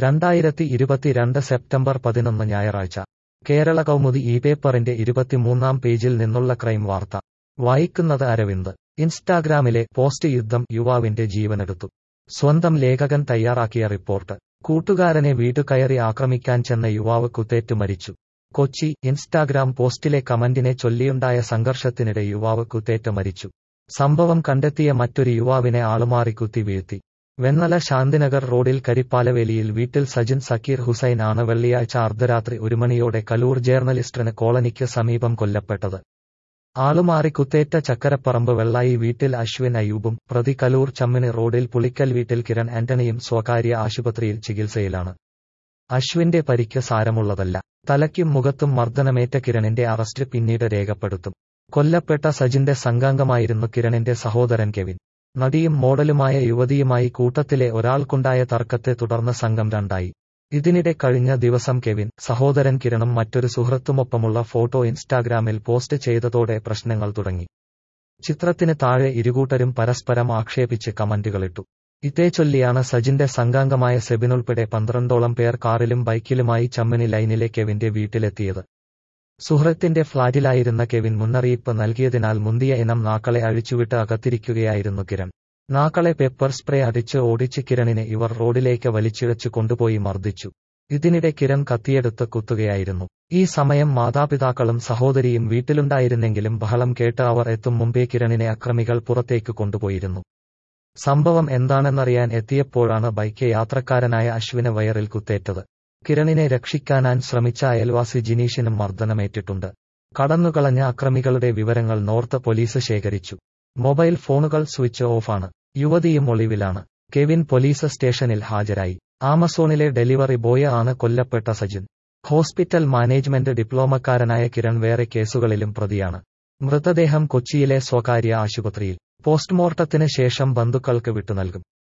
രണ്ടായിരത്തി ഇരുപത്തിരണ്ട് സെപ്റ്റംബർ പതിനൊന്ന് ഞായറാഴ്ച കേരള കൗമുദി ഈ പേപ്പറിന്റെ ഇരുപത്തിമൂന്നാം പേജിൽ നിന്നുള്ള ക്രൈം വാർത്ത വായിക്കുന്നത് അരവിന്ദ് ഇൻസ്റ്റാഗ്രാമിലെ പോസ്റ്റ് യുദ്ധം യുവാവിന്റെ ജീവനെടുത്തു സ്വന്തം ലേഖകൻ തയ്യാറാക്കിയ റിപ്പോർട്ട് കൂട്ടുകാരനെ വീട്ടുകയറി ആക്രമിക്കാൻ ചെന്ന യുവാവ് കുത്തേറ്റു മരിച്ചു കൊച്ചി ഇൻസ്റ്റാഗ്രാം പോസ്റ്റിലെ കമന്റിനെ ചൊല്ലിയുണ്ടായ സംഘർഷത്തിനിടെ യുവാവ് കുത്തേറ്റ് മരിച്ചു സംഭവം കണ്ടെത്തിയ മറ്റൊരു യുവാവിനെ ആളുമാറി കുത്തി വീഴ്ത്തി വെണ്ണല ശാന്തിനഗർ റോഡിൽ കരിപ്പാലവേലിയിൽ വീട്ടിൽ സജിൻ സക്കീർ ഹുസൈൻ ആണ് വെള്ളിയാഴ്ച അർദ്ധരാത്രി ഒരു മണിയോടെ കലൂർ ജേർണലിസ്റ്റിന് കോളനിക്ക് സമീപം കൊല്ലപ്പെട്ടത് ആളുമാറി കുത്തേറ്റ ചക്കരപ്പറമ്പ് വെള്ളായി വീട്ടിൽ അശ്വിൻ അയൂബും പ്രതി കലൂർ ചമ്മിനി റോഡിൽ പുളിക്കൽ വീട്ടിൽ കിരൺ ആന്റണിയും സ്വകാര്യ ആശുപത്രിയിൽ ചികിത്സയിലാണ് അശ്വിന്റെ പരിക്ക് സാരമുള്ളതല്ല തലയ്ക്കും മുഖത്തും മർദ്ദനമേറ്റ കിരണിന്റെ അറസ്റ്റ് പിന്നീട് രേഖപ്പെടുത്തും കൊല്ലപ്പെട്ട സജിന്റെ സംഘാംഗമായിരുന്നു കിരണിന്റെ സഹോദരൻ കെവിൻ നടിയും മോഡലുമായ യുവതിയുമായി കൂട്ടത്തിലെ ഒരാൾക്കുണ്ടായ തർക്കത്തെ തുടർന്ന് സംഘം രണ്ടായി ഇതിനിടെ കഴിഞ്ഞ ദിവസം കെവിൻ സഹോദരൻ കിരണും മറ്റൊരു സുഹൃത്തുമൊപ്പമുള്ള ഫോട്ടോ ഇൻസ്റ്റാഗ്രാമിൽ പോസ്റ്റ് ചെയ്തതോടെ പ്രശ്നങ്ങൾ തുടങ്ങി ചിത്രത്തിന് താഴെ ഇരുകൂട്ടരും പരസ്പരം ആക്ഷേപിച്ച് കമന്റുകളിട്ടു ഇതേച്ചൊല്ലിയാണ് സജിന്റെ സംഘാംഗമായ സെബിനുൾപ്പെടെ പന്ത്രണ്ടോളം പേർ കാറിലും ബൈക്കിലുമായി ചമ്മനി ലൈനിലെ കെവിന്റെ വീട്ടിലെത്തിയത് സുഹൃത്തിന്റെ ഫ്ളാറ്റിലായിരുന്ന കെവിൻ മുന്നറിയിപ്പ് നൽകിയതിനാൽ മുന്തിയ ഇനം നാക്കളെ അഴിച്ചുവിട്ട് അകത്തിരിക്കുകയായിരുന്നു കിരൺ നാക്കളെ പെപ്പർ സ്പ്രേ അടിച്ച് ഓടിച്ച് കിരണിനെ ഇവർ റോഡിലേക്ക് വലിച്ചിഴച്ചു കൊണ്ടുപോയി മർദ്ദിച്ചു ഇതിനിടെ കിരൺ കത്തിയെടുത്ത് കുത്തുകയായിരുന്നു ഈ സമയം മാതാപിതാക്കളും സഹോദരിയും വീട്ടിലുണ്ടായിരുന്നെങ്കിലും ബഹളം കേട്ട് അവർ എത്തും മുമ്പേ കിരണിനെ അക്രമികൾ പുറത്തേക്ക് കൊണ്ടുപോയിരുന്നു സംഭവം എന്താണെന്നറിയാൻ എത്തിയപ്പോഴാണ് ബൈക്ക് യാത്രക്കാരനായ അശ്വിന് വയറിൽ കുത്തേറ്റത് കിരണിനെ രക്ഷിക്കാനാൻ ശ്രമിച്ച അയൽവാസി ജിനീഷിനും മർദ്ദനമേറ്റിട്ടുണ്ട് കടന്നുകളഞ്ഞ അക്രമികളുടെ വിവരങ്ങൾ നോർത്ത് പോലീസ് ശേഖരിച്ചു മൊബൈൽ ഫോണുകൾ സ്വിച്ച് ഓഫാണ് യുവതിയും ഒളിവിലാണ് കെവിൻ പോലീസ് സ്റ്റേഷനിൽ ഹാജരായി ആമസോണിലെ ഡെലിവറി ബോയ് ആണ് കൊല്ലപ്പെട്ട സജിൻ ഹോസ്പിറ്റൽ മാനേജ്മെന്റ് ഡിപ്ലോമക്കാരനായ കിരൺ വേറെ കേസുകളിലും പ്രതിയാണ് മൃതദേഹം കൊച്ചിയിലെ സ്വകാര്യ ആശുപത്രിയിൽ പോസ്റ്റ്മോർട്ടത്തിന് ശേഷം ബന്ധുക്കൾക്ക് വിട്ടുനൽകും